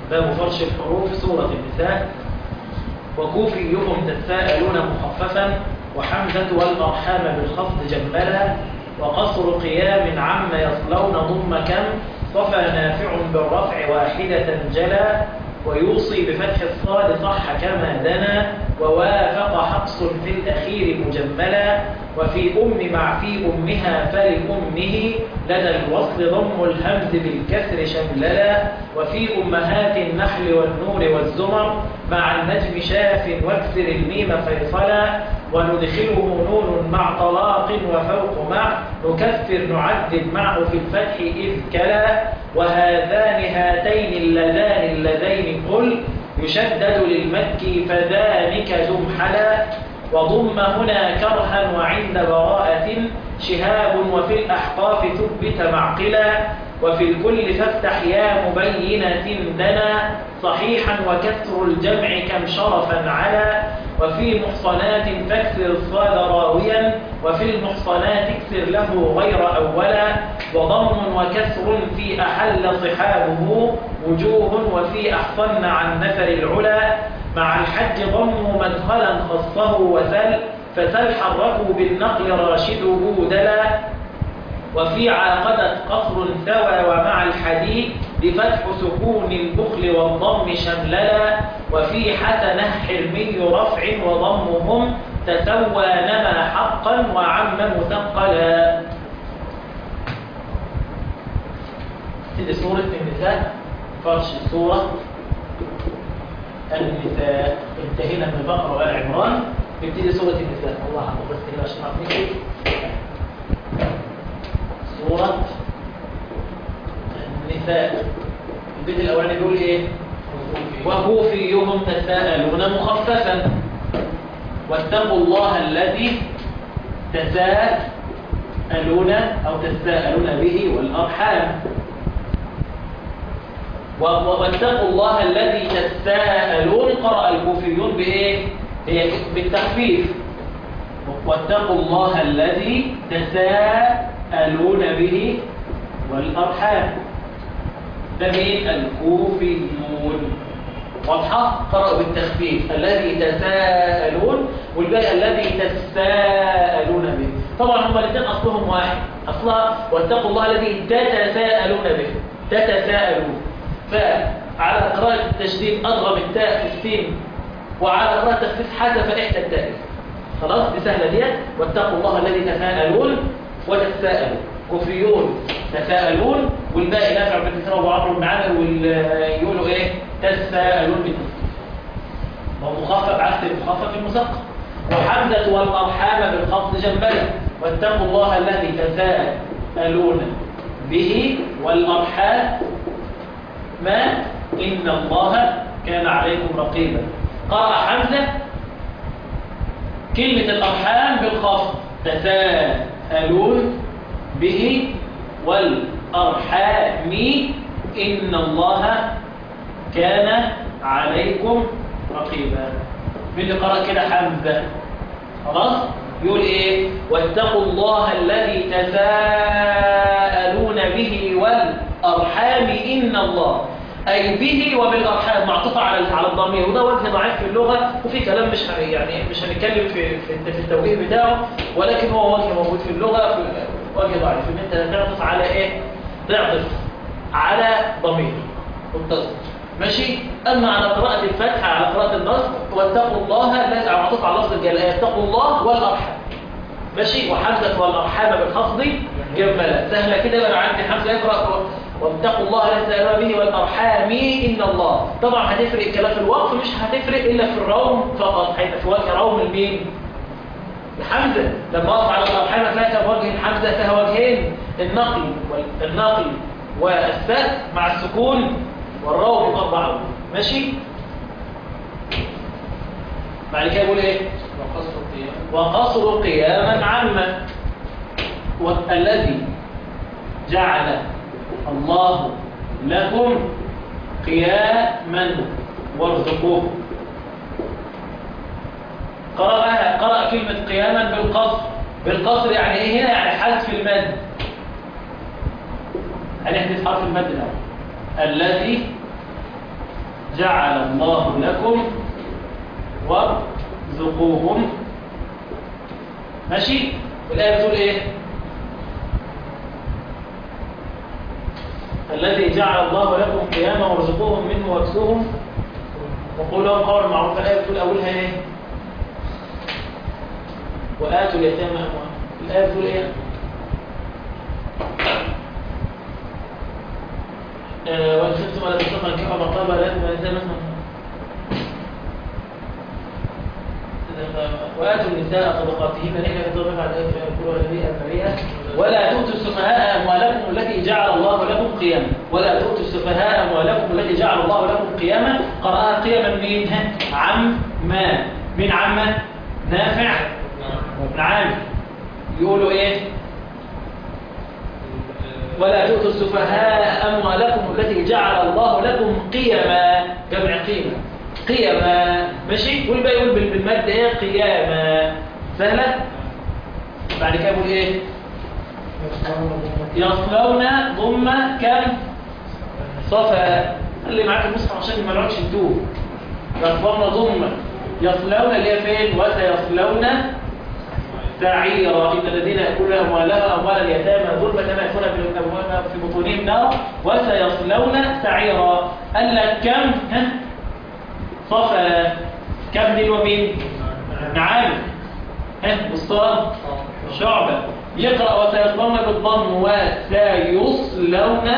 باب فرش الحروف سورة النساء وكوفيهم تساءلون مخففا وحمزة والأرحام بالخفض جملا وقصر قيام عم يصلون ضم كم صفى نافع بالرفع واحدة جلا ويوصي بفتح الصاد صح كما دنا ووافق حفص في الأخير مجملا وفي أم مع في أمها فلأمه لدى الوصل ضم الهمز بالكسر شمللا وفي أمهات النحل والنور والزمر مع النجم شاف واكسر الميم فيصلا وندخله نون مع طلاق وفوق مع نكفر نعدد معه في الفتح إذ كلا وهذان هاتين اللذان اللذين قل يشدد للمكي فذلك زمحلا وضم هنا كرها وعند براءة شهاب وفي الأحقاف ثبت معقلا وفي الكل فافتح يا مبينة دنا صحيحا وكسر الجمع كم شرفا على وفي محصنات فاكسر الصاد راويا وفي المحصنات اكسر له غير أولا وضم وكسر في أحل صحابه وجوه وفي أحصن عن نفر العلا مع الحج ضم مدخلا خصه وسل فسل حركوا بالنقل راشده دلا وفي عاقدة قصر ثوى ومع الحديد بفتح سكون البخل والضم شمللا وفي حسنه حرمي رفع وضمهم تسوى نما حقا وعم مثقلا تدي سورة النساء فرش سورة النساء انتهينا من البقرة وآل عمران نبتدي سورة النساء الله أكبر بس كده عشان نعرف سورة النساء البيت الأولاني بيقول إيه وكوفيهم تساءلون مخففا واتقوا الله الذي تساءلون أو تساءلون به والأرحام واتقوا الله الذي تساءلون قرأ الكوفيون بإيه؟ هي بالتخفيف واتقوا الله الذي تساءلون به والأرحام ده مين الكوفيون واضحة قرأوا بالتخفيف الذي تساءلون والباقي الذي تساءلون به طبعا هم الاثنين أصلهم واحد أصلها واتقوا الله الذي تتساءلون به تتساءلون فعلى قراءة التشديد أضغم التاء في السين وعلى قراءة التخفيف حذف إحدى التاء خلاص دي سهلة ديت واتقوا الله الذي تساءلون وتتساءلوا كفريون تساءلون والباقي نافع بن كثير ابو عمرو بن عامر ويقولوا ايه تساءلون بالتسكين ومخفف عكس المخفف المثقل وحمزة والأرحام بالخفض جنبلا واتقوا الله الذي تساءلون به والأرحام ما إن الله كان عليكم رقيبا قرأ حمزة كلمة الأرحام بالخفض تساءلون به والأرحام إن الله كان عليكم رقيبا من اللي قرأ كده حمزة خلاص يقول ايه واتقوا الله الذي تساءلون به والأرحام إن الله أي به وبالأرحام معطوفة على على الضمير وده وجه ضعيف في اللغة وفي كلام مش يعني مش هنتكلم في في التوجيه بتاعه ولكن هو وجه موجود في اللغة في وجه ضعيف ان انت تعطف على ايه تعطف على ضمير متصل ماشي اما على قراءه الفتح على قراءه النصب واتقوا الله الذي معطوف على لفظ الجلاله اتقوا الله والارحام ماشي وحمزه والارحام بالخفض جملا سهله كده يبقى عندي حمزه يقرا واتقوا الله الذي تسالون به والارحام ان الله طبعا هتفرق الكلام في الوقف مش هتفرق الا في الروم فقط هيبقى في وجه روم الميم الحمزة لما أقف على الأرحام هتلاقي وجه الحمزة فيها وجهين النقل النقل والسد مع السكون والراو بأربع أول ماشي بعد كده يقول ايه وقصر القيام وقصر قياما عما والذي جعل الله لكم قياما وارزقوه قرأها قرأ كلمة قياما بالقصر بالقصر يعني ايه هنا يعني حذف المد هنحذف حرف المد الأول الذي جعل الله لكم وارزقوهم ماشي الآية بتقول إيه الذي جعل الله لكم قياما وارزقوهم منه واكسوهم وقولوا لهم قولا معروفا الآية بتقول أولها إيه وآتوا اليتامى أموالهم الآية بتقول إيه آه، وإن خفتم ولا تستطيعوا أن تنكحوا مطابا لكم وإذا مثلا وآتوا النساء صدقاتهن نحن يتوبى بعد ذلك فيقولوا لبيئة بريئة ولا تؤتوا السفهاء أموالكم التي جعل الله لكم قياما ولا تؤتوا السفهاء أموالكم التي جعل الله لكم قياما قرأها قياما مين عم ما من عم نافع ابن عامر يقولوا ايه ولا تؤتوا السفهاء أموالكم التي جعل الله لكم قيما جمع قيمة قيما ماشي والباقي يقول بال- بالمادة ايه قياما سهلة بعد كده يقول ايه يصلون ضمة كم صفا اللي معاك المصحف عشان ما نقعدش ندوب يصلون ضمة يصلون اللي هي فين وسيصلون سعيرا إن الذين يأكلون أموالها أموال اليتامى ظلما كما يكون في أموالها في بطونهم نار وسيصلون سعيرا قال لك كم ها صفا كم دي ومين نعم ها بالصاد شعبة يقرأ وسيصلون بالضم وسيصلون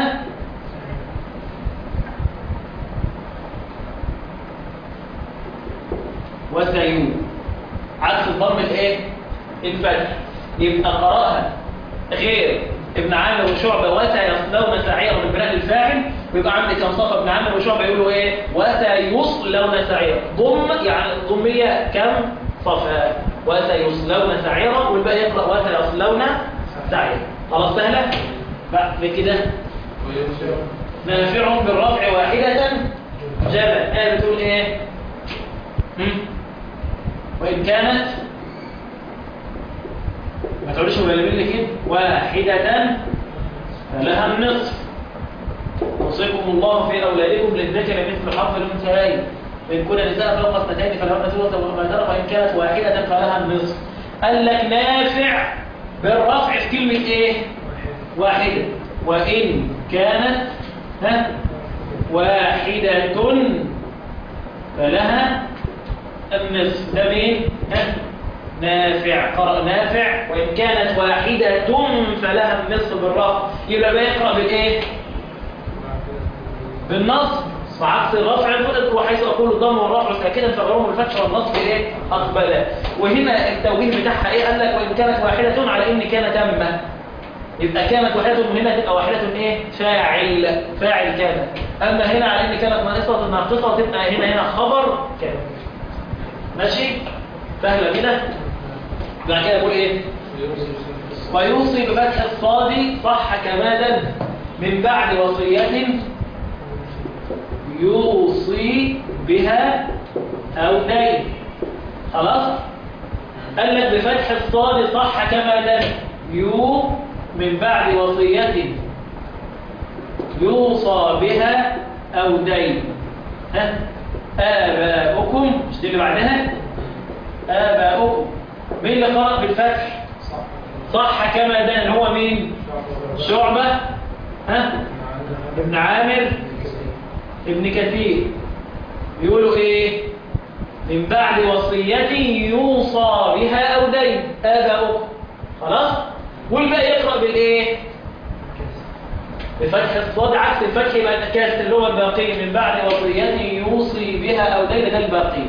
وسيو عكس الضم الايه الفتح يبقى قراها غير ابن عامر وشعبة وسيصلون سعيرا من بناء الفاعل ويبقى عندي كم صفة ابن عامر وشعبة يقولوا ايه وسيصلون سعيرا ضم يعني ضمية كم صفة وسيصلون سعيرا والباقي يقرأ وسيصلون سعيرا خلاص سهلة بعد كده نافع بالرفع واحدة جبل آية بتقول ايه هم؟ وإن كانت ما تقولش مبالغين لي كده واحدة فلها النصف يوصيكم الله في أولادكم للذكر مثل حظ الأنثيين وإن كن نساء فوق اثنتين فلهن ثلث وما ترك وإن كانت واحدة فلها النصف قال لك نافع بالرفع في كلمة إيه؟ واحدة وإن كانت ها واحدة فلها النصف ده مين؟ ها نافع قرأ نافع وإن كانت واحدة فلها النصف بالرفع يبقى بيقرأ بالإيه؟ بالنصب وعكس الرفع وحيث أقول الضم والرفع ساكنا فغيرهم بالفتح والنصب إيه؟ أقبلا وهنا التوجيه بتاعها إيه؟ قال لك وإن كانت واحدة على إن كان تامة يبقى كانت واحدة هنا تبقى واحدة إيه؟ فاعل فاعل كان أما هنا على إن كانت ناقصة ناقصة تبقى هنا هنا خبر كان ماشي؟ سهلة كده؟ بعد كده يقول إيه؟ ويوصي بفتح الصاد صح كمالا من بعد وصية يوصي بها أو دين خلاص قال لك بفتح الصاد صح كما دل يو من بعد وصية يوصى بها أو دين ها آباؤكم مش دي اللي بعدها آباؤكم مين اللي قرأ بالفتح صح كما دل هو مين شعبة ها ابن عامر ابن كثير يقولوا ايه من بعد وصية يوصى بها او دين آباؤكم خلاص والباقي يقرأ بالايه بفتح الصاد عكس الفتح يبقى كانت اللغة الباقية من بعد وصية يوصي بها او دين ده الباقي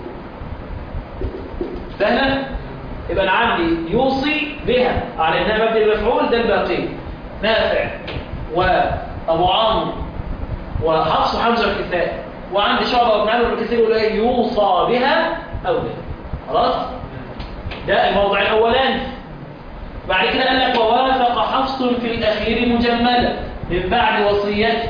سهلة يبقى انا عندي يوصي بها على انها مبني المفعول ده الباقي نافع وابو عمرو وحفص وحمزه والكساء وعندي شعبه وابن عامر والكثير يقول ايه يوصى بها او ده خلاص ده الموضع الاولاني بعد كده قال لك ووافق حفص في الاخير مجملا من بعد وصيته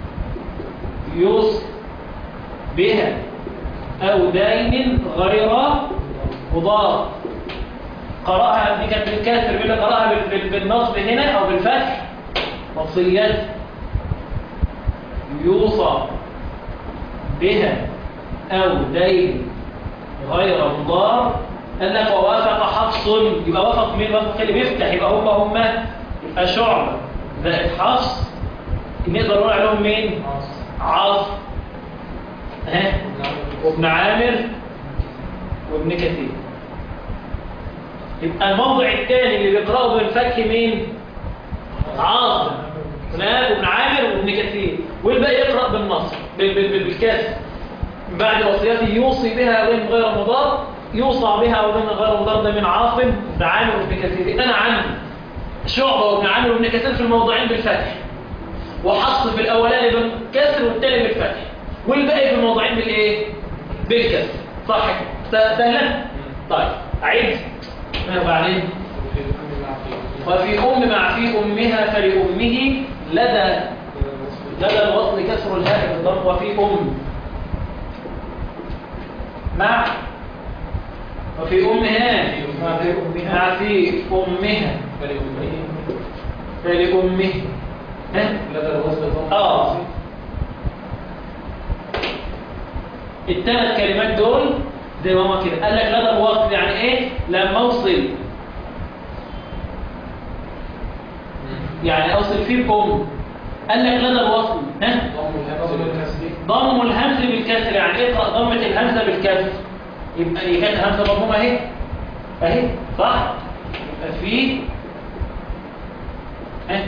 يوصى بها او دين غير مضاف قراها دي كانت بالكسر بيقول لك قراها بال- بال- بالنصب هنا او بالفتح وصيته يوصى بها أو دين غير مضار قال لك ووافق حفص يبقى وافق مين وافق اللي بيفتح يبقى هم هم يبقى شعبة زائد حفص نقدر نقول عليهم مين عاصم ها وابن عامر وابن كثير يبقى الموضع الثاني اللي بيقرأه بالفتح مين عاصم هناك وابن عامر وابن كثير والباقي يقرأ بالنصر بال- بال- بال- بالكسر من بعد وصيته يوصي بها وين غير مضار يوصى بها وين غير مضار ده من عاصم وابن عامر وابن كثير انا عندي شعبة وابن عامر وابن كثير في الموضعين بالفتح وحص في الاولاني بالكسر والتاني بالفتح والباقي في الموضعين بالايه بالكسر صح كده س- سهله طيب اعيد وبعدين وفي أم مع في أمها فلأمه لدى لدى الوصل كسر الهاء بالضم وفي أم مع وفي أمها مع في أمها. مع في أمها فلأمه ها؟ لدى الوصل ضم آه. الثلاث كلمات دول زي ما هما كده قال لك لدى الوصل يعني ايه لما اوصل يعني اوصل فيه بأم قال لك لدى الوصل ها ضم الهمز بالكسر ضم الهمز بالكسر يعني ايه ضمة الهمزة بالكسر يبقى هي كانت همزة مضمومة اهي اهي صح يبقى في ها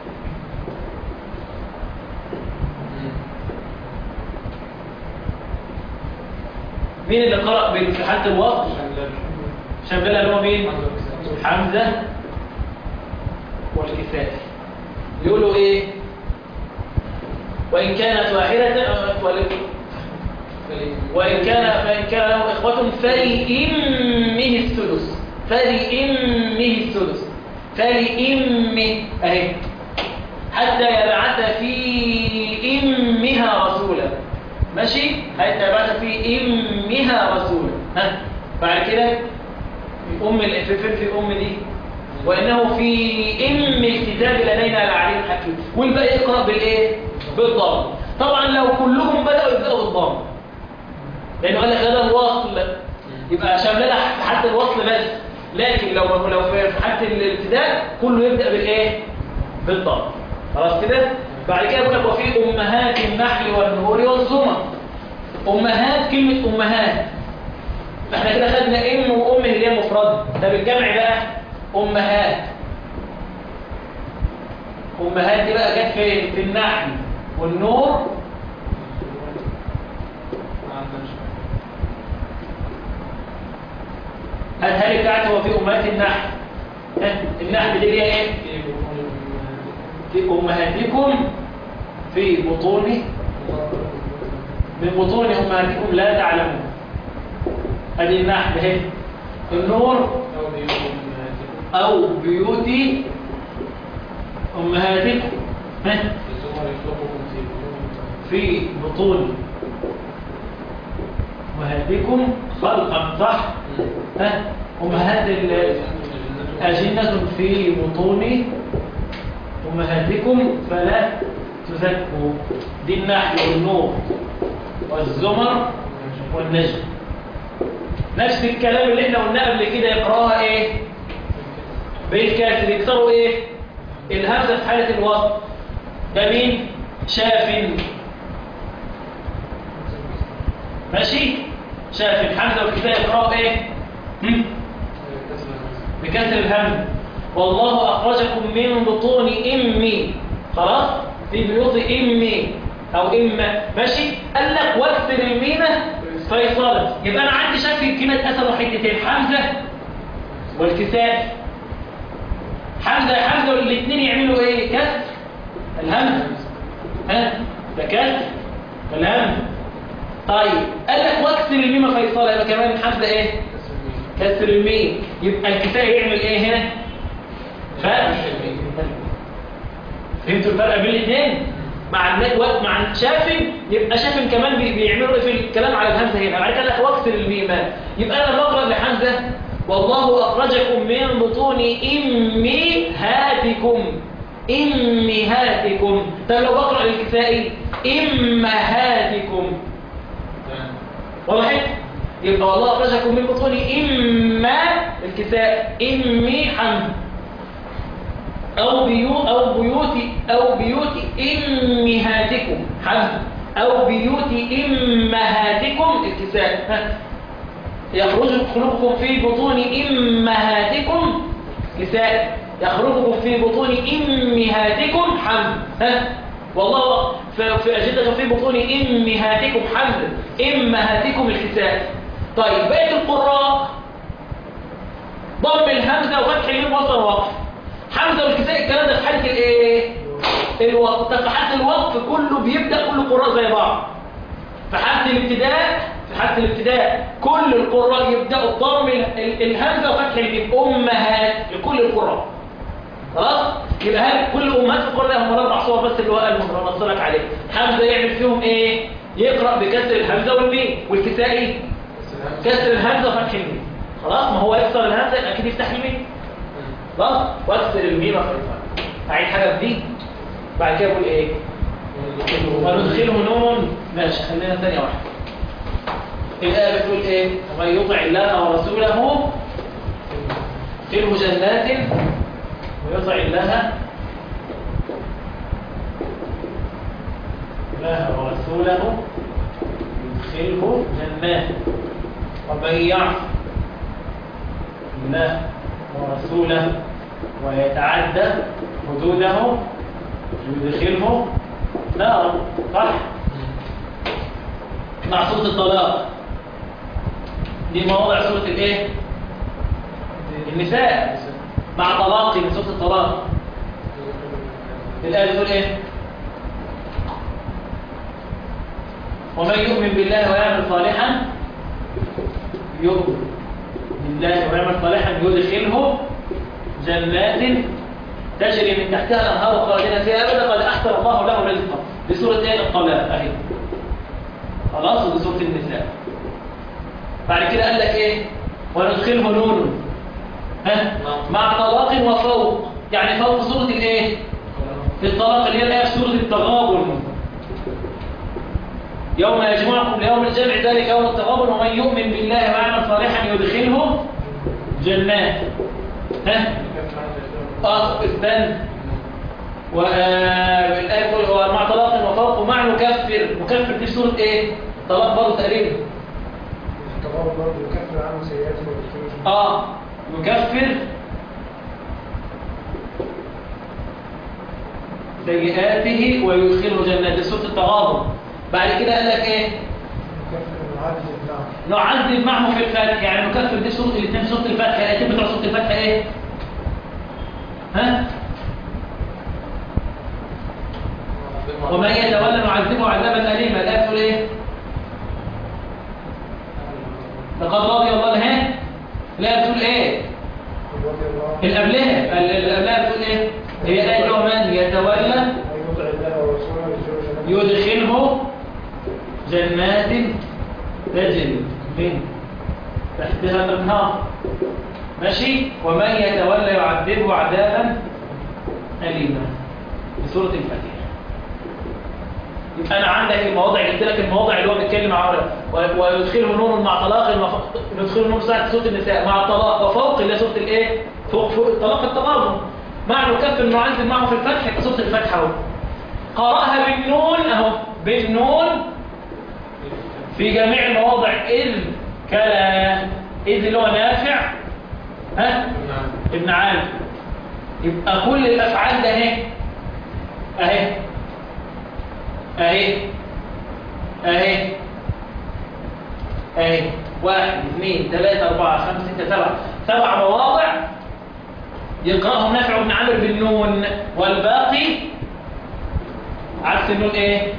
مين اللي قرأ بال- في حالة الوصل شاملها اللي هو مين حمزة والكسائي يقولوا ايه وإن كانت واحدة ول- وإن كان فإن كان له إخوة فلإمه الثلث فلإمه الثلث فلإمه أهي حتى يبعث في إمها رسولا ماشي حتى يبعث في إمها رسولا ها بعد كده أم ال- في فين في أم دي وإنه في إم الكتاب لدينا لعليم حكيم والباقي يقرأ بالإيه؟ بالضم طبعا لو كلهم بدأوا يبدأوا بالضم لأنه قال لك هذا الوصل يبقى شاملنا حتى الوصل بس لكن لو لو في حالة الابتداء كله يبدأ بالإيه؟ بالضم خلاص كده؟ بعد كده يقول لك وفي أمهات النحل والنهور والزمر أمهات كلمة أمهات احنا كده خدنا ام وام اللي هي مفرده ده بالجمع بقى امهات امهات دي بقى جت فين في النحل والنور هاتها لي بتاعته هو في امهات النحل ها، النحل دي اللي هي ايه في امهاتكم في بطون من بطون امهاتكم لا تعلمون ادي النحل اهي النور او بيوت امهاتكم ها في بطون امهاتكم خلقا صح ها امهات ال- أجنة في بطون أمهاتكم فلا تزكوا دي النحل والنور والزمر والنجم نفس الكلام اللي احنا قلناه قبل كده يقراها ايه بالكسر يكسروا ايه الهمزه في حاله الوصل ده مين شاف ماشي شاف حمزه والكساء يقراوا ايه هم؟ بكسر الهم والله أخرجكم من بطون إمي خلاص في بيوت إمي أو إما ماشي قال لك واكسر الميمة فيصلت يبقى أنا عندي شك في كلمة أسد وحدتين حمزة والكساء حمزة يا حمزة والاثنين يعملوا إيه كسر الهم ها ده كسر الهم طيب قال لك واكسر الميمة فيصلت يبقى كمان حمزة إيه كسر الميم يبقى الكساء يعمل ايه هنا فرق فهمتوا الفرق بين الاثنين مع الن- و- مع شافن يبقى شافن كمان بي- بيعملوا ايه في الكلام على الهمزه هنا بعد كده واكسر الميم يبقى انا بقرا لحمزه والله اخرجكم من بطون امهاتكم امهاتكم طب لو بقرا للكسائي امهاتكم وضحت يبقى والله اخرجكم من بطون اما الكساء امي حمد او بيوت او بيوت او بيوت امهاتكم حمد او بيوت امهاتكم الكساء ها. يخرج خلقكم في بطون امهاتكم كساء يخرجكم في بطون امهاتكم حمد ها والله في في أجدة في بطون امهاتكم حمد امهاتكم الكساء طيب بقيه القراء ضم الهمزه وفتح الميم وصل وقف حمزه والكساء الكلام ده في حاله الايه الوقف ده في حاله الوقف كله بيبدا كل القراء زي بعض في حاله الابتداء في حاله الابتداء كل القراء يبداوا بضم ال- ال- الهمزه وفتح الميم امهات لكل القراء خلاص يبقى هل كل امهات في القران هم اربع صور بس اللي هو قالهم انا نصلك عليه حمزه يعمل فيهم ايه يقرا بكسر الهمزه والميم والكسائي كسر الهمزه وفتح الميم خلاص ما هو يكسر الهمزه يبقى اكيد يفتح الميم خلاص واكسر الميم وفتح الميم اعيد حاجه في دي بعد كده اقول ايه وندخله نون ماشي خلينا ثانيه واحده الايه بتقول ايه ومن يطع الله ورسوله يدخله جنات ويطع الله الله ورسوله يدخله جنات ومن يعص الله ورسوله ويتعدى حدوده يدخله نارا صح مع سورة الطلاق دي مواضع سورة الايه النساء مع طلاق من سورة الطلاق الآية بتقول ايه ومن يؤمن بالله ويعمل صالحا يؤمن بالله ويعمل صالحا يدخله جنات تجري من تحتها الانهار خالدين فيها ابدا قد احسن الله له رزقا دي سوره ايه الطلاق اهي خلاص ودي سوره النساء بعد كده قال لك ايه وندخله نون ها مع طلاق وفوق يعني فوق سوره الايه في الطلاق اللي هي الايه في سوره التغابن يوم يجمعكم ليوم الجمع ذلك يوم التغابن ومن يؤمن بالله ويعمل صالحا يدخله جنات ها اه استنى والآية تقول مع طلاق وفوق ومع مكفر مكفر دي في سورة ايه طلاق برضه تقريبا التغابن برضه يكفر عنه سيئاته ويدخله اه يكفر سيئاته ويدخله جنات دي سورة التغابن بعد كده قال لك ايه يكفر المعادل النعم نعذب معه في الفتح يعني نكفر دي سورة الاثنين سورة الفتح الايتين بتوع سورة الفتح ايه ها ومن يتولى نعذبه عذابا اليما الايه بتقول ايه لقد رضي الله عنها لا بتقول ايه رضي الله اللي قبلها ال- اللي قبلها بتقول ايه هي الايه اللي هو من يتولى من يطع الله ورسوله يدخله جنات يدخله جنات تجري من تحتها الانهار ماشي ومن يتولى يعذبه عذابا أليما في سورة الفاتحة يبقى أنا عندك المواضع قلت لك المواضع اللي هو بيتكلم عنها و- ويدخله نور مع طلاق المف... يدخله نور ساعة سورة النساء مع الطلاق وفوق اللي هي سورة الإيه؟ فوق فوق الطلاق التغابن مع نكفر نعذب معه في الفتح يبقى سورة الفتحة اهو قرأها بالنون أهو بالنون في جميع المواضع إذ كلا إذ اللي هو نافع ها ابن عامر يبقى كل الأفعال ده اهي اهي اهي اهي اهي واحد اثنين ثلاثة أربعة خمسة ستة سبعة سبع مواضع يقرأهم نافع بن عامر بالنون والباقي عكس النون ايه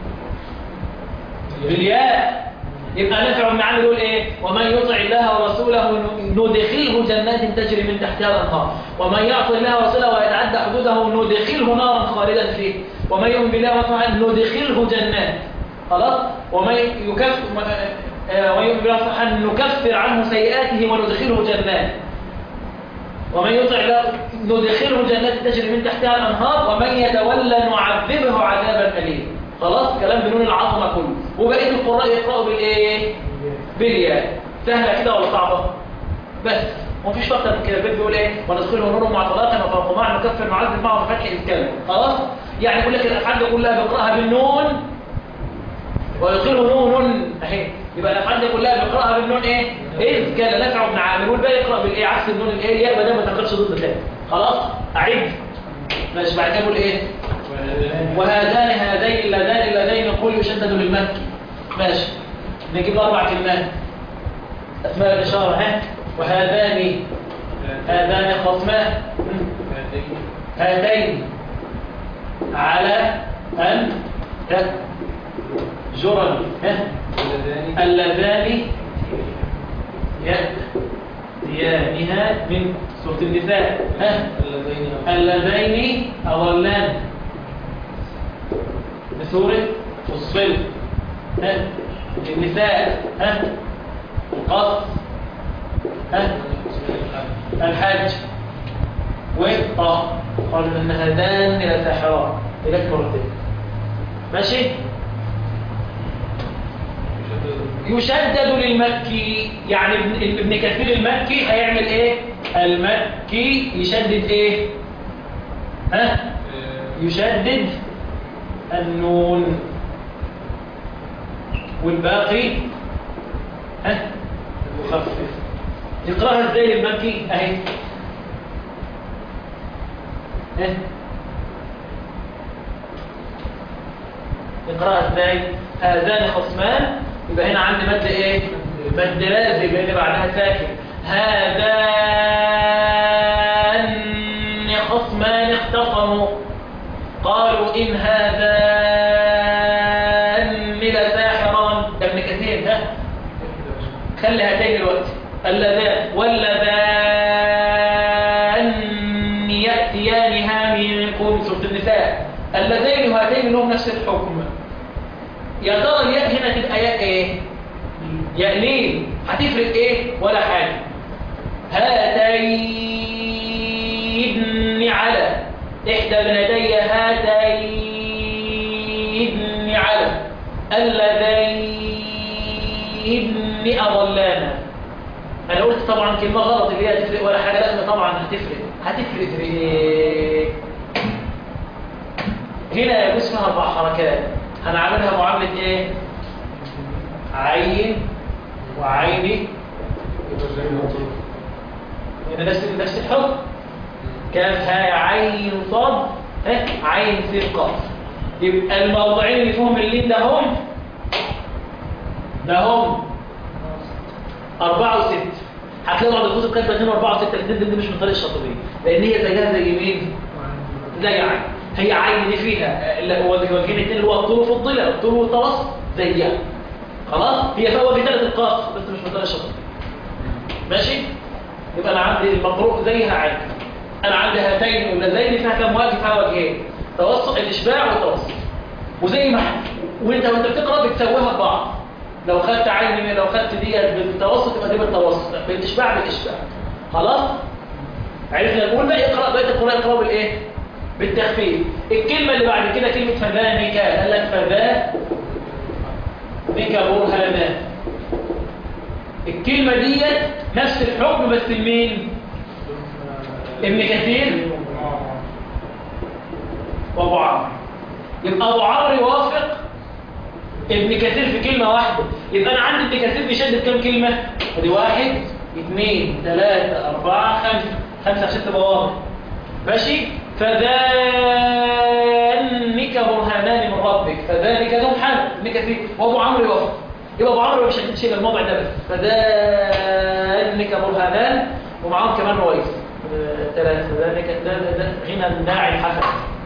بالياء يبقى نافع بن عامر يقول ايه ومن يطع الله ورسوله ندخله جنات تجري من تحتها الانهار ومن يعص الله ورسوله ويتعدى حدوده ندخله نارا خالدا فيه ومن يؤمن بالله ورسوله ندخله جنات خلاص ومن يكفر ومن يؤمن بالله ورسوله نكفر عنه سيئاته وندخله جنات ومن يطع الله ندخله جنات تجري من تحتها الانهار ومن يتولى نعذبه عذابا اليما خلاص كلام بنون العظمه كله وبقيه القراء يقراوا بالايه بالياء سهله كده ولا صعبه بس ومفيش اكتر من كده البيت بيقول ايه وندخله نور مع طلاق وفوق مع نكفر نعذب معه بفتح الكلمه خلاص يعني يقول لك الافعال دي كلها بيقراها بالنون ويدخله نون اهي يبقى الافعال دي كلها بيقراها بالنون ايه اذ كان نافع بن عامر والباقي يقرا بالايه عكس النون الايه الياء ما دام ما تاخدش ضد تاني خلاص اعيد ماشي بعد كده بقول ايه وهذان هذين اللذان اللذين قل يشدد للمكي ماشي نجيب له اربع كلمات اسماء الاشاره ها وهذان هذان خصمان هاتين على ان جرل ها اللذان يأتيانها من سورة النساء ها اللذين أضلان من سورة الصل ها النساء ها القص ها الحج والطه قال ان هذان لساحران اليك مرتين ماشي يشدد للمكي يعني ابن ابن كثير المكي هيعمل ايه المكي يشدد ايه ها يشدد النون والباقي ها يخفف يقراها ازاي المكي اهي ها يقراها ازاي هذان خصمان يبقى هنا عندي مد ايه مد لازم اللي بعدها ساكن هذان خصمان اختصموا قالوا ان هذان لساحران ده ابن كثير ده خلي هاتين دلوقتي اللذان واللذان ياتيانها منكم سوره النساء اللذين وهاتين لهم نفس الحكم يا ترى الياء هنا تبقى ياء ايه ياء ليه هتفرق ايه ولا حاجه هاتين على احدى ابنتي هاتين على اللذين اضلانا انا قلت طبعا كلمه غلط اللي هي هتفرق ولا حاجه لازم طبعا هتفرق هتفرق في ايه هنا يجوز فيها اربع حركات هنعملها معاملة ايه عين وعيني هنا نفس نفس الحكم كاف ها عين صاد ها عين سين قاف يبقى الموضوعين اللي فيهم اللين ده هم ده هم أربعة وست هتلاقوا بعض الكتب كاتبة اتنين وأربعة وستة الاثنين دي مش من طريق الشاطبية لأن هي زيها زي مين؟ زي عين هي عين دي فيها وجهين اتنين اللي هو الطول والفضيله الطول والتوسط زيها خلاص هي فيها وجه ثالث القاف بس مش مدرسه شطر ماشي يبقى انا عندي المقروء زيها عين انا عندي هاتين واللذين فيها كم وجه فيها وجهين توسط الاشباع والتوسط وزي ما وانت وانت بتقرا بتسويها ببعض لو خدت عين لو خدت ديت بالتوسط يبقى دي بالتوسط بالاشباع بالاشباع خلاص عرفنا نقول بقى اقرا بقيه القران اقرا بالايه بالتخفيف الكلمة اللي بعد كده كلمة فذانك قال لك فذا بك برهانات الكلمة ديت نفس الحكم بس لمين ابن كثير وابو عمرو يبقى ابو عمرو يوافق ابن كثير في كلمة واحدة يبقى انا عندي ابن كثير بيشدد كم كلمة ادي واحد اثنين ثلاثة اربعة خمسة خمسة عشان تبقى واضح ماشي فذلك برهانان من ربك فذلك ذو حال ابن كثير وابو عمرو يوافق يبقى ابو عمرو مش هتشيل الموضع ده بس فذلك برهانان ومعاهم كمان رويس ثلاثة ذلك ده ده ده غنى الناعي الحسن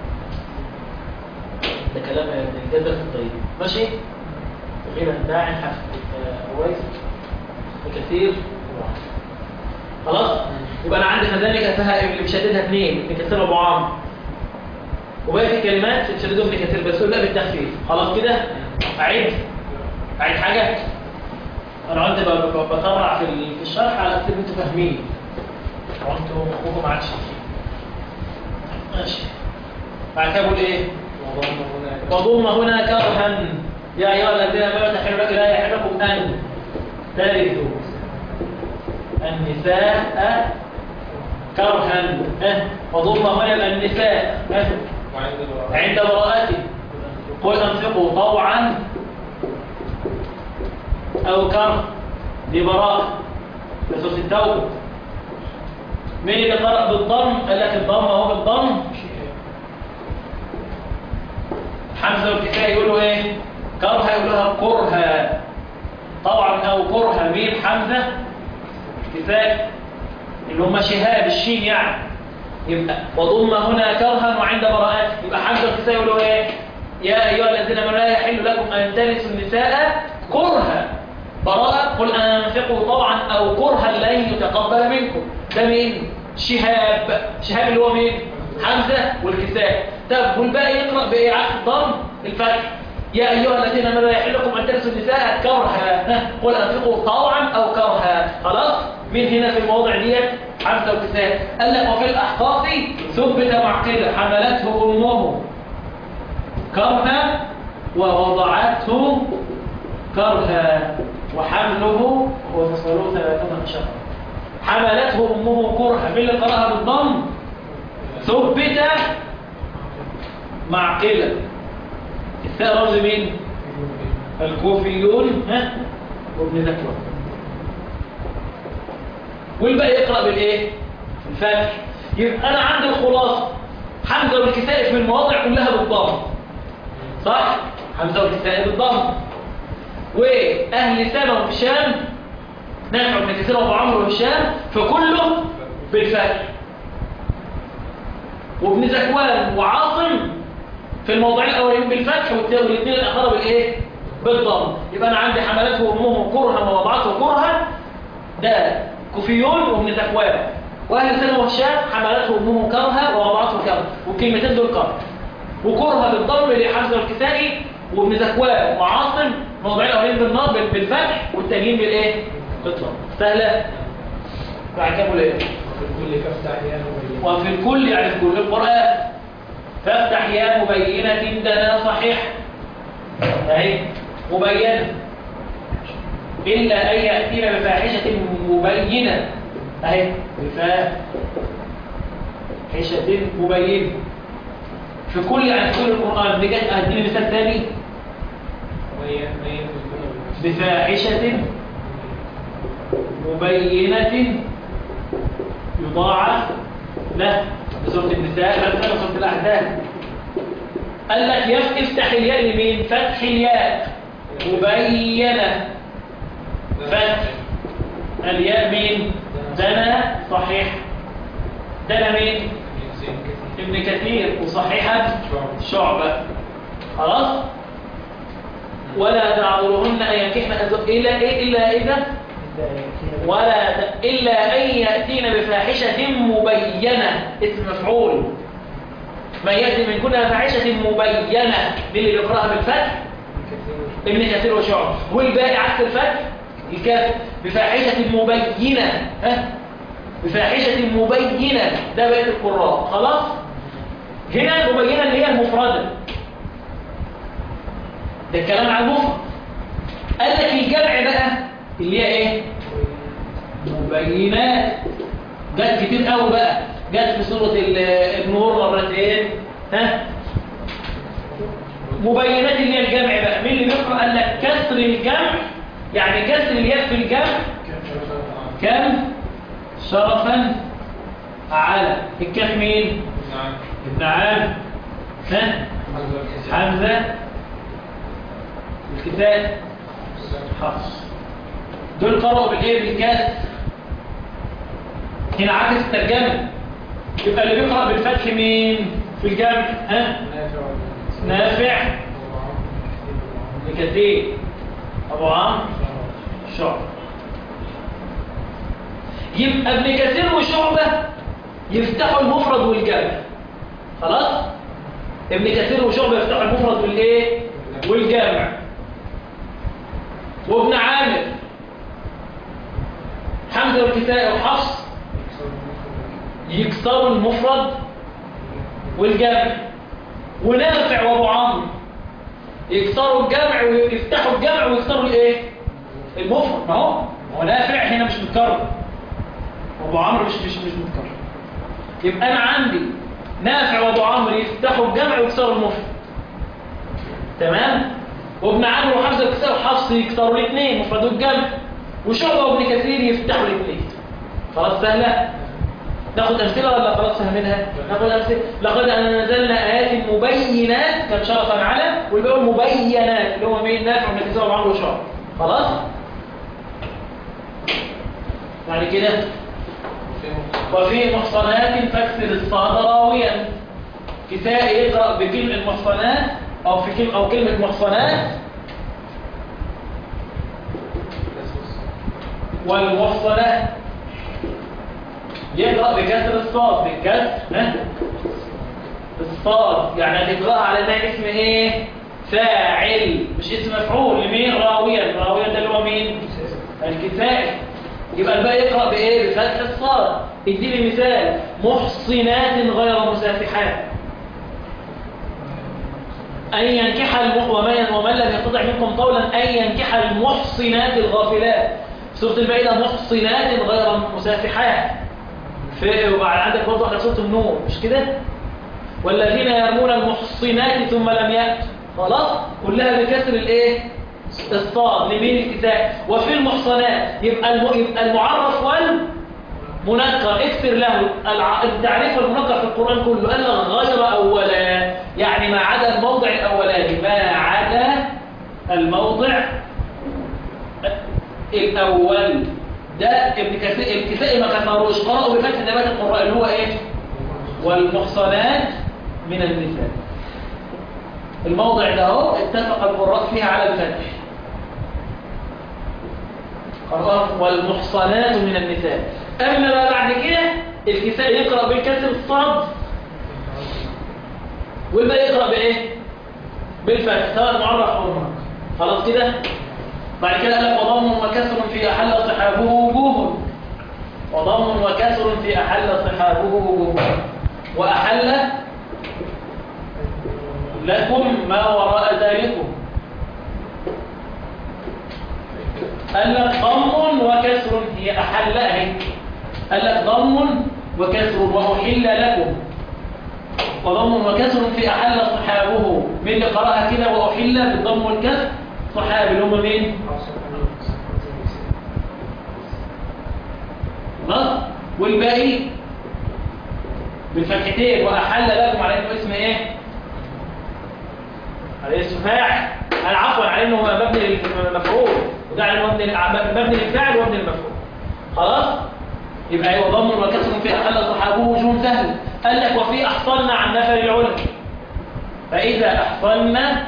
ده كلام الجدل الطيب ماشي غنى الناعي الحسن رويس كثير خلاص يبقى انا عندي فذلك فيها اللي بيشددها اثنين ابن كثير وابو عمرو وباقي في كلمات بتشددهم ابن كثير بس لا بالتخفيف خلاص كده اعيد اعيد حاجه انا قلت بطلع في في الشرح على اساس انتوا فاهمين وانتوا مخكم ما عادش ماشي بعد كده بقول ايه وضم هنا كرها يا ايها الذين امنوا تحلوا لك لا يحلكم ان ترث النساء كرها ها وضم هنا النساء ها وعند الوراء عند براءته قل انفقوا طوعا او كره دي براءة في سورة التوبة مين اللي قرأ بالضم قال لك الضم اهو بالضم حمزة والكسائي يقولوا ايه كره يقولوها كرها طوعا او كرها مين حمزة كسائي اللي هم شهاب الشين يعني يبقى وضم هنا كرها وعند براءات يبقى حمزة والكسائي يقولوا ايه يا ايها الذين امنوا لا يحل لكم ان ترثوا النساء كرها براءة قل انفقوا طوعا او كرها لن يتقبل منكم ده مين شهاب شهاب اللي هو مين حمزة والكساء طب والباقي يقرأ بايه عكس الضم الفتح يا ايها الذين امنوا لا يحل لكم ان ترثوا النساء كرها ها، قل انفقوا طوعا او كرها خلاص مين هنا في المواضع ديت حمزة والكساء قال لك وفي الاحقاف ثبت معقده حملته امه كرها ووضعته كرها وحمله وفصله ثلاثون شهرا حملته أمه كرها من اللي قرأها بالضم ثبت معقلة الثاء رمز مين؟ الكوفيون ها وابن ذكوان والباقي يقرأ بالإيه؟ الفتح يبقى أنا عندي الخلاصة حمزة والكسائي في المواضع كلها بالضم صح؟ حمزة والكسائي بالضم واهل سما وهشام نافع بن كثير وابو عمرو وهشام فكله بالفتح وابن زكوان وعاصم في الموضوعين الاولين بالفتح والاثنين الاخر بالايه بالضم يبقى انا عندي حملته امه كرها ووضعته كرها ده كوفيون وابن زكوان واهل سما وهشام حملته امه كرها ووضعته كرها والكلمتين دول كرها وكرها بالضم لحمزه والكسائي وابن زكوان وعاصم موضوعين الاولين بالنار بال- بالفتح والتانيين بالايه بالضم سهله بعد كده بقول ايه وفي الكل كفتح يا مبين وفي الكل يعني في كل القران فافتح يا مبينه دنا صحيح اهي مبينه الا ان ياتينا بفاحشه مبينه اهي بفاحشه مبينه في كل يعني في كل القران بجد اديني مثال ثاني ميت ميت بالكل بفاحشة مبينة يضاعف له بسورة النساء لا تسأل سورة الأحزاب قال لك يف- افتح الياء لمين فتح الياء مبينة فتح الياء مين دنا صحيح دنا مين ابن كثير وصحيحة شعبة خلاص ولا تعذرهن أن ينكحن أزواج إلا إيه إلا إذا ولا ت- إلا أن يأتين بفاحشة مبينة اسم مفعول من يأتي من كل فاحشة مبينة دي اللي بيقرأها بالفتح ابن كثير وشعب والباقي عكس الفتح الكاف بفاحشة مبينة ها بفاحشة مبينة ده بقية القراء خلاص هنا مبينة اللي هي المفردة ده الكلام عن المفرد قال لك الجمع بقى اللي هي ايه مبينات جت كتير قوي بقى جت في سورة ال- النور مرتين ها مبينات اللي هي الجمع بقى مين اللي بيقرأ قال لك كسر الجمع يعني كسر الياء في الجمع كم شرفا على الكاف مين نعم ابن عام ها حمزة الكتاب حفص دول قرأوا بالايه بالكاس هنا عكس الترجمة يبقى اللي بيقرأ بالفتح مين في الجمع ها نافع بكثير ابو عمرو شعبة يبقى ابن كثير وشعبة يفتحوا المفرد والجمع خلاص ابن كثير وشعبة يفتحوا المفرد والايه والجمع وابن عامر حمزة والكسائي وحفص يكسروا المفرد والجمع ونافع وابو عمرو يكسروا الجمع ويفتحوا الجمع ويكسروا الايه المفرد ما هو هو نافع هنا مش متكرر وابو عمرو مش مش مش متكرر يبقى انا عندي نافع وابو عمرو يفتحوا الجمع ويكسروا المفرد تمام وابن عمرو وحمزه يكسروا حفص يكسروا الاثنين مفرد الجمع وشعبه وابن كثير يفتحوا الاثنين خلاص سهله ناخد امثله ولا خلاص فاهمينها ناخد امثله لقد انزلنا ايات مبينات كان شرفا على والباقي مبينات اللي هو مين نافع وابن كثير وابو عمرو وشعبه خلاص بعد كده وفي محصنات فاكسر الصاد راويا كتاب يقرأ بكلمة محصنات أو في كلمة أو كلمة محصنات والمحصنات يقرأ بكسر الصاد بالكسر ها الصاد يعني هتقرأها على انها اسم ايه فاعل مش اسم مفعول لمين راويا راويا ده اللي هو مين الكسائي يبقى الباقي يقرأ بإيه؟ بفتح الصاد اديني مثال محصنات غير مسافحات أن ينكح الم... ومن, ومن لم يستطع منكم قولا أن ينكح المحصنات الغافلات سورة المائدة محصنات غير مسافحات في وبعد عندك برضه على سورة النور مش كده؟ والذين يرمون المحصنات ثم لم يأتوا خلاص كلها بكسر الايه؟ الصاد لمين الكتاب وفي المحصنات يبقى الم... يبقى المعرف والمنكر اكثر له الع... التعريف والمنكر في القرآن كله قال لك غير أولا يعني ما عدا الموضع الأولاني ما عدا الموضع الأول ده ابن كثير الكسائي ما كسروش قرأوا بفتح نبات القراء اللي هو ايه والمحصنات من النساء الموضع ده اهو اتفق القراء فيها على الفتح قرأ والمحصنات من النساء أما بقى بعد كده الكساء يقرأ بالكسر الصاد والباقي يقرأ بإيه؟ بالفتح سواء معرف أو منكر خلاص كده؟ بعد كده قال لك وضم وكسر في أحل صحابه وجوه وضم وكسر في أحل صحابه وجوه وأحل لكم ما وراء ذلكم قال لك ضم وكسر هي أحل أهي قال لك ضم وكسر وأحل لكم وضم وكسر في أحل صحابه من اللي قرأها كده وأحل بالضم والكسر صحاب اللي هم مين؟ خلاص والباقي بالفتحتين وأحل لكم على إنه اسم إيه؟ على اسم فاعل أنا عفوا على إنه مبني للمفعول وده على إنه مبني مبني للفاعل ومبني للمفعول خلاص؟ يبقى هو ضم وكسر في أحل صحابه وجوه سهل قال لك وفي أحصلنا عن نفر العلم فإذا أحصلنا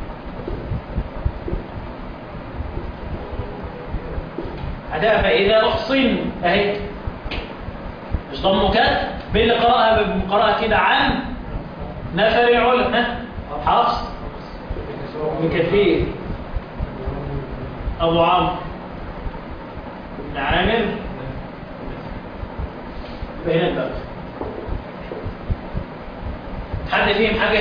هذا فإذا أحصن أهي مش ضم كسر بين اللي قرأها بقراءة كده عن نفر العلم ها حفص ابن كثير أبو عمرو ابن عامر هنا الباب حد فيهم حاجة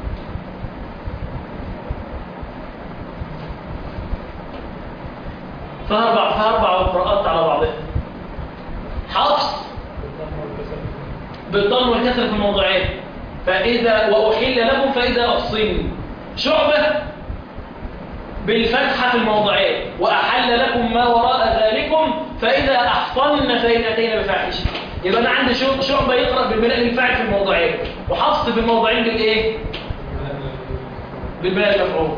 فأربع فأربع قراءات على بعضها حفص بالضم والكسر في الموضوعين فإذا وأحل لكم فإذا أحصن شعبة بالفتحة في الموضعين وأحل لكم ما وراء ذلكم فإذا أحصن فإن أتينا بفاحشة يبقى أنا عندي شعبة يقرأ بالبناء للفاعل في الموضعين وحفص في الموضعين بالإيه؟ بالبناء المفعول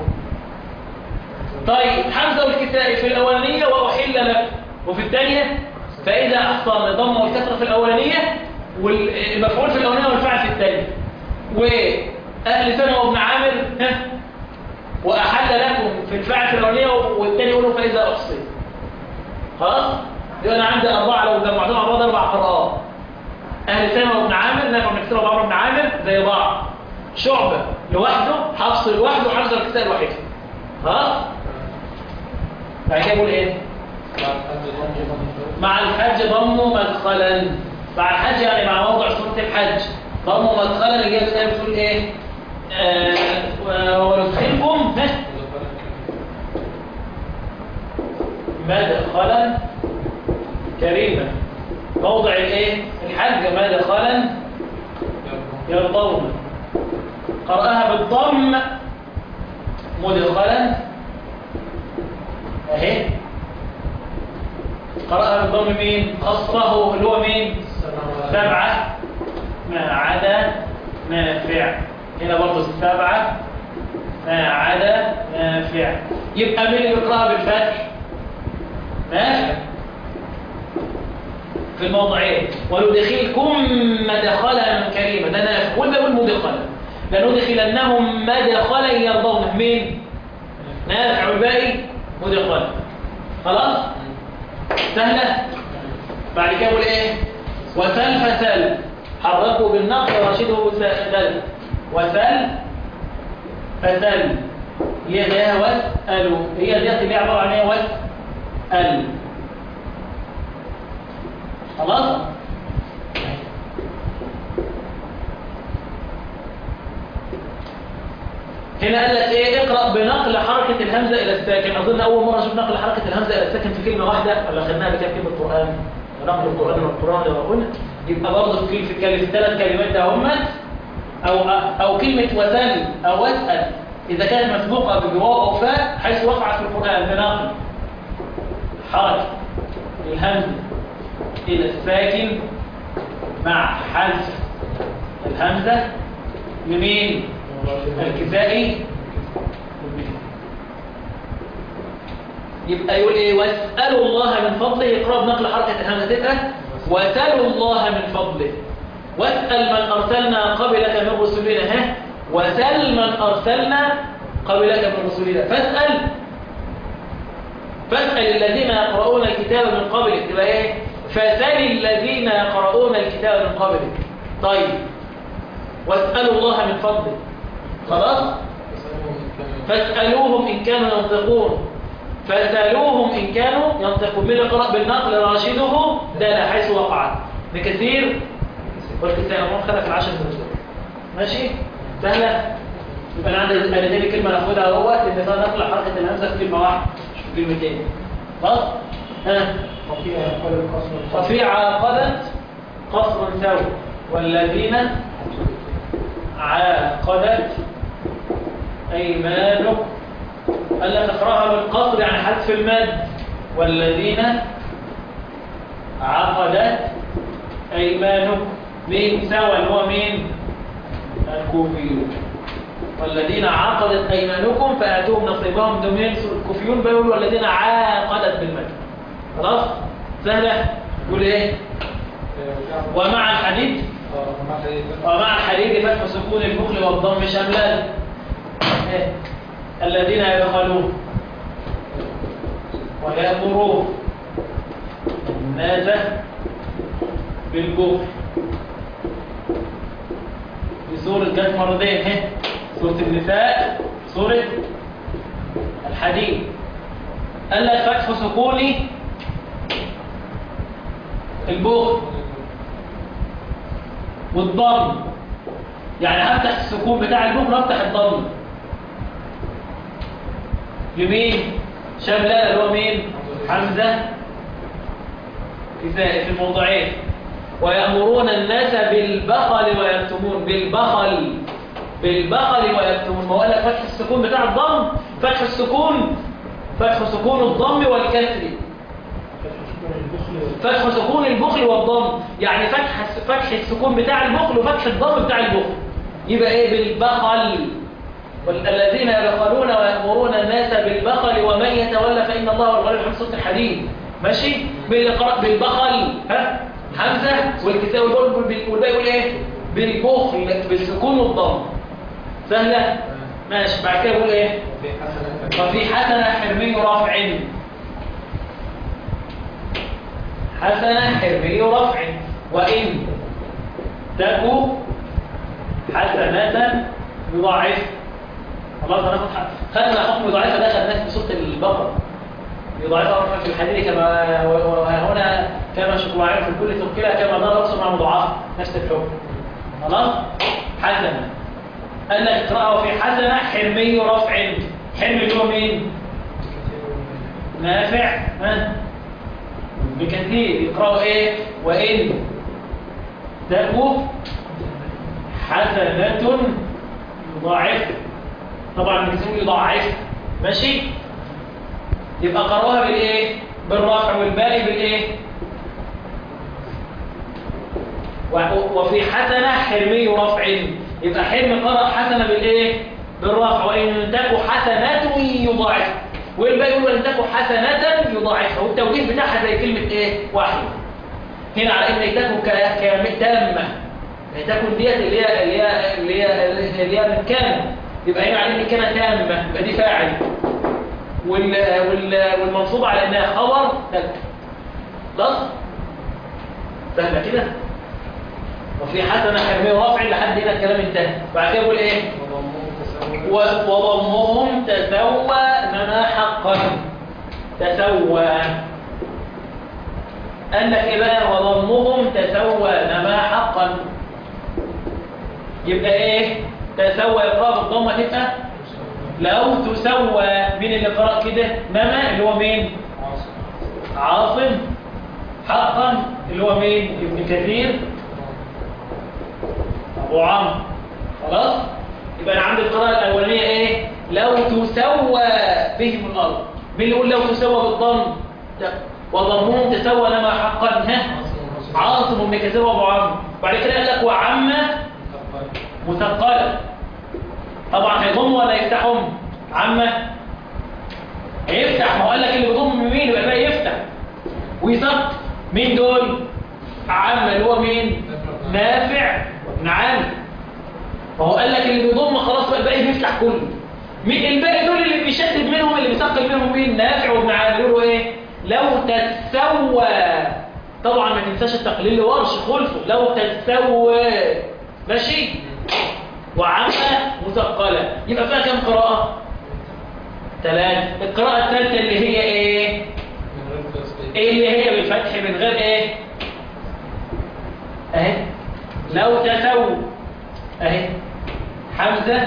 طيب حمزة والكسائي في الأولانية وأحل لكم وفي الثانية فإذا أحصن ضم والكسر في الأولانية والمفعول في الأولانية والفاعل في الثانية وأهل سنة وابن عامر ها وأحل لكم في الفاعل في الأولانية والثاني يقولوا فإذا أحصي خلاص يبقى أنا عندي أربعة لو جمعتهم مع بعض أربع قراءات أهل سنة وابن عامر نافع بن كثير وابن بن عامر زي بعض شعبة لوحده حفص لوحده حفص الكساء لوحده خلاص بعد كده يقول إيه مع الحج ضم مدخلا مع الحج يعني مع موضع سورة الحج ضم مدخلا اللي جايه الآية بتقول إيه آه وندخلكم مدخلا كريما موضع الايه الحج مدخلا يرضون قرأها بالضم مدخلا اهي قرأها بالضم مين خصه اللي هو مين سبعة ما عدا نافع هنا برضه السبعة ما عدا نافع يبقى مين اللي بيقرأها بالفتح نافع في الموضعين وندخلكم مدخلا كريما ده نافع واللي بيقول مدخلا لندخلنهم مدخلا يرضونه مين نافع والباقي مدخلا خلاص سهلة بعد كده يقول ايه وسل فسل حركوا بالنقل ورشده سل وسل فسل هي ده واسألوا هي دي اللي عبارة عن ايه واسأل خلاص هنا قال لك ايه اقرأ بنقل حركة الهمزة الى الساكن اظن اول مرة اشوف نقل حركة الهمزة الى الساكن في كلمة واحدة ولا خدناها بكام كلمة قرآن نقل القرآن من القرآن لما قلنا يبقى برضه في في كلمة ثلاث كلمات ده هم او او كلمة وسل او واسأل اذا كانت مسبوقة بجواب او فاء حيث وقعت في القرآن بنقل حركة الهمزة الى الساكن مع حذف الهمزة لمين؟ الكسائي يبقى يقول ايه واسألوا الله من فضله يقرأ بنقل حركة الهمزة تبقى واسألوا الله من فضله واسأل من أرسلنا قبلك من رسلنا ها وسل من أرسلنا قبلك من رسلنا فاسأل فاسأل الذين يقرؤون الكتاب من قبلك تبقى ايه فسل الذين يقرؤون الكتاب من قبلك طيب واسألوا الله من فضله خلاص فاسألوهم إن كانوا ينطقون فاسألوهم إن كانوا ينطقون من القراء بالنقل راشده دال حيث وقعت بكثير والكتاب أمام خلف العشر من الزور ماشي سهلة يبقى أنا عندي أنا دي كلمة ناخدها اهوت إن ده نقل حركة الهمزة في كلمة واحدة مش في كلمتين خلاص ها وفيها قول القصر وفي عاقدت قصر سوي والذين عاقدت أيمانك ألا تقرأها بالقصر يعني حذف المد والذين عقدت أيمانك مين سوى اللي هو مين الكوفيون والذين عقدت أيمانكم فآتوهم نصيبهم دومين الكوفيون بيقولوا والذين عاقدت بالمد خلاص سهلة يقول ايه ومع الحديد ومع الحديد فتح سكون البخل والضم شملان إيه؟ الذين يبخلون ويأمرون الناس بالبخل في سورة جت مرتين اهي سورة النساء سورة الحديد قال لك فتح سكوني البخل والضم يعني هفتح السكون بتاع البخل وافتح الضم لمين شاملة اللي هو مين حمزة في الموضعين ويأمرون الناس بالبخل ويكتمون بالبخل بالبخل ويكتمون ما هو قال لك فتح السكون بتاع الضم فتح السكون فتح سكون الضم والكسر فتح سكون البخل والضم يعني فتح فتح السكون بتاع البخل وفتح الضم بتاع البخل يبقى ايه بالبخل والذين يبخلون ويأمرون الناس بالبخل ومن يتولى فإن الله هو الغني الحميد صوت الحديد ماشي بالقراء بالبخل ها حمزة والكتاب والباقي يقول ايه بالبخل بالسكون والضم سهلة ماشي بعد كده يقول ايه وفي حسنة حرمي رفع حسنة حرمي رفع وإن تكو حسنة يضاعف خلاص هناخد خدنا حكم يضاعفها ده خدناه في سورة البقرة يضاعفها في الحديد كما وهنا كما شكوعين في كل تنقلها كما ضرب أقصر مع مضاعفة نفس الحكم خلاص حسنة قال لك اقرأه في حسنة حرمي رفع حرمي اللي هو مين نافع ها بكثير يقرأوا ايه وإن تكو حسنة يضاعف طبعا بيكتبوا يضاعف ماشي يبقى قرأوها بالايه بالرفع والباقي بالايه و- وفي حسنة حرمي رفع يبقى حرم قرأ حسنة بالايه بالرفع وإن تكو حسنة يضاعف والباقي يقول وإن تكو حسنة يضاعفها والتوجيه بتاعها زي كلمة ايه واحد هنا على ان تكو ك- كامل تامة تكون ديت اللي هي اللي هي اللي هي اللي هي من كان يبقى هنا على ان كان تامة يبقى دي فاعل وال وال والمنصوب على انها خبر تك خلاص سهله كده وفي حسنه حرميه ورافع لحد هنا الكلام انتهى بعد كده يقول ايه و- وضمهم تسوى نما حقا تسوى قال لك ايه بقى وضمهم تسوى نما حقا يبقى ايه تسوى يقرأ بالضمه تبقى لو تسوى مين اللي قرأ كده نما اللي هو مين عاصم حقا اللي هو مين ابن كثير ابو عمرو خلاص يبقى انا عندي القراءه الاولانيه ايه لو تسوى بهم الارض مين اللي يقول لو تسوى بالضم لا. وضمهم تسوى لما حقا ها عاصم ابن كثير وابو عمرو بعد كده قال لك وعم مثقله طبعا هيضم ولا يفتحهم عمه هيفتح ما هو قال لك اللي بيضم مين يبقى بقى يفتح ويسقط مين دول عمه اللي هو مين نافع وابن عامر فهو قال لك اللي بيضم خلاص بقى الباقي بيفتح كله مين الباقي دول اللي بيشدد منهم اللي بيثقل منهم مين نافع وابن عامر يقولوا ايه لو تسوى طبعا ما تنساش التقليل لورش خلفه لو تسوى ماشي وعمى مثقلة يبقى فيها كم قراءة؟ ثلاث القراءة الثالثة اللي هي ايه؟ ايه اللي هي بالفتح من غير ايه؟ اهي لو تسو اهي حمزة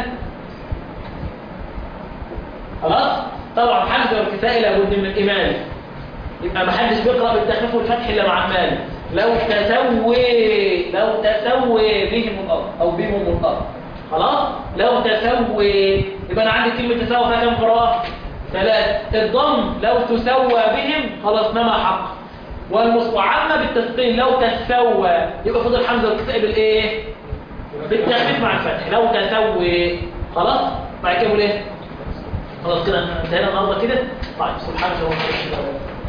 خلاص؟ طبعا حمزة والكسائي لابد من الإمام يبقى ما حدش بيقرأ بالتخفيف والفتح إلا مع المال لو تسوي لو تسوي بهم الأرض أو بهم الأرض خلاص لو تسوي يبقى أنا عندي كلمة تسوي فيها كم قراءة ثلاث الضم لو تسوى بهم خلاص نما حق والمصوعمة بالتسقيل لو تسوى يبقى فضل حمزة والكسائي بالإيه بالتخفيف مع الفتح لو تسوي خلاص بعد كده يقول ايه خلاص كده انتهينا النهارده كده طيب سبحانك اللهم وبحمدك